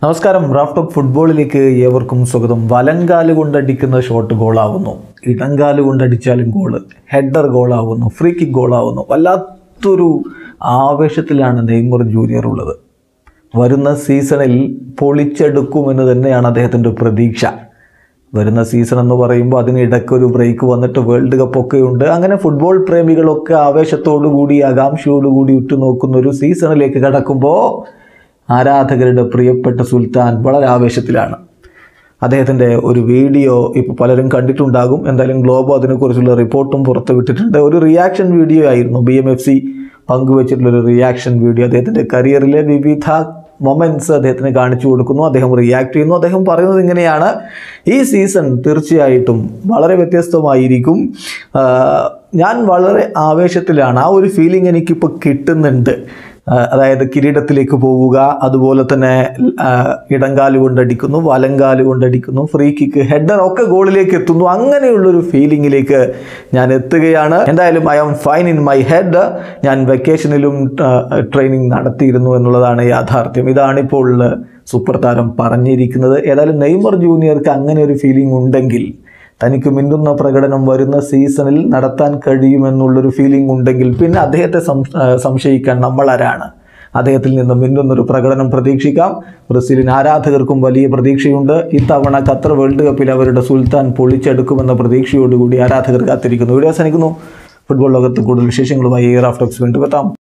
നമസ്കാരം Raf talk ഫുട്ബോളിലേക്ക് ഏവർക്കും സ്വാഗതം വലങ്കാല് കൊണ്ടടിക്കുന്ന ഷോട്ട് ഗോളാവുന്നു ഇടങ്കാല് കൊണ്ടടിച്ചാലും ഗോള് ഹെഡർ ഗോളാവുന്നു ഫ്രീ കിക്ക് ഗോളാവുന്നു വല്ലാത്തൊരു ആവേശത്തിലാണ് നെയ്മർ ജൂനിയർ ഉള്ളത് വരുന്ന സീസണിൽ പൊളിച്ചെടുക്കുമെന്ന് തന്നെയാണ് അദ്ദേഹത്തിൻ്റെ പ്രതീക്ഷ വരുന്ന സീസൺ എന്ന് പറയുമ്പോൾ അതിനിടയ്ക്ക് ഒരു ബ്രേക്ക് വന്നിട്ട് വേൾഡ് കപ്പ് ഒക്കെ ഉണ്ട് അങ്ങനെ ഫുട്ബോൾ പ്രേമികളൊക്കെ ആവേശത്തോടു കൂടി ആകാംക്ഷയോടു കൂടി ഉറ്റുനോക്കുന്ന ഒരു സീസണിലേക്ക് കടക്കുമ്പോൾ ആരാധകരുടെ പ്രിയപ്പെട്ട സുൽത്താൻ വളരെ ആവേശത്തിലാണ് അദ്ദേഹത്തിൻ്റെ ഒരു വീഡിയോ ഇപ്പോൾ പലരും കണ്ടിട്ടുണ്ടാകും എന്തായാലും ഗ്ലോബോ അതിനെക്കുറിച്ചുള്ള റിപ്പോർട്ടും പുറത്തുവിട്ടിട്ടുണ്ട് ഒരു റിയാക്ഷൻ വീഡിയോ ആയിരുന്നു ബി എം എഫ് സി പങ്കുവച്ചിട്ടുള്ള ഒരു റിയാക്ഷൻ വീഡിയോ അദ്ദേഹത്തിൻ്റെ കരിയറിലെ വിവിധ മൊമെൻറ്റ്സ് അദ്ദേഹത്തിന് കാണിച്ചു കൊടുക്കുന്നു അദ്ദേഹം റിയാക്ട് ചെയ്യുന്നു അദ്ദേഹം പറയുന്നത് ഇങ്ങനെയാണ് ഈ സീസൺ തീർച്ചയായിട്ടും വളരെ വ്യത്യസ്തമായിരിക്കും ആ, ഞാൻ വളരെ ആവേശത്തിലാണ് ആ ഒരു ഫീലിംഗ് എനിക്കിപ്പോൾ കിട്ടുന്നുണ്ട് ആ, അതായത് കിരീടത്തിലേക്ക് പോവുക അതുപോലെ തന്നെ ആ, ഇടങ്കാല് കൊണ്ടടിക്കുന്നു വലങ്കാല് കൊണ്ടടിക്കുന്നു ഫ്രീ കിക്ക് ഹെഡർ ഒക്കെ ഗോളിലേക്ക് എത്തുന്നു അങ്ങനെയുള്ളൊരു ഫീലിങ്ങിലേക്ക് ഞാൻ എത്തുകയാണ് എന്തായാലും I am fine in my head ഞാൻ വെക്കേഷനിലും ട്രെയിനിങ് നടത്തിയിരുന്നു എന്നുള്ളതാണ് യാഥാർത്ഥ്യം ഇതാണിപ്പോൾ സൂപ്പർ താരം പറഞ്ഞിരിക്കുന്നത് ഏതായാലും നെയ്മർ ജൂനിയർക്ക് അങ്ങനെ ഒരു ഫീലിംഗ് ഉണ്ടെങ്കിൽ തനിക്ക് മിന്നുന്ന പ്രകടനം വരുന്ന സീസണിൽ നടത്താൻ കഴിയുമെന്നുള്ളൊരു ഫീലിംഗ് ഉണ്ടെങ്കിൽ പിന്നെ അദ്ദേഹത്തെ സം- ആ, സംശയിക്കാൻ നമ്മളാരാണ് അദ്ദേഹത്തിൽ നിന്ന് മിന്നുന്നൊരു പ്രകടനം പ്രതീക്ഷിക്കാം ബ്രസീലിന് ആരാധകർക്കും വലിയ പ്രതീക്ഷയുണ്ട് ഇത്തവണ ഖത്തർ വേൾഡ് കപ്പിൽ അവരുടെ സുൽത്താൻ പൊളിച്ചെടുക്കുമെന്ന പ്രതീക്ഷയോടുകൂടി ആരാധകർ കാത്തിരിക്കുന്നു വീഡിയോ അവസാനിക്കുന്നു ഫുട്ബോൾ ലോകത്ത് കൂടുതൽ വിശേഷങ്ങളുമായി റാഫ്റ്റോക്സ് വീണ്ടും എത്താം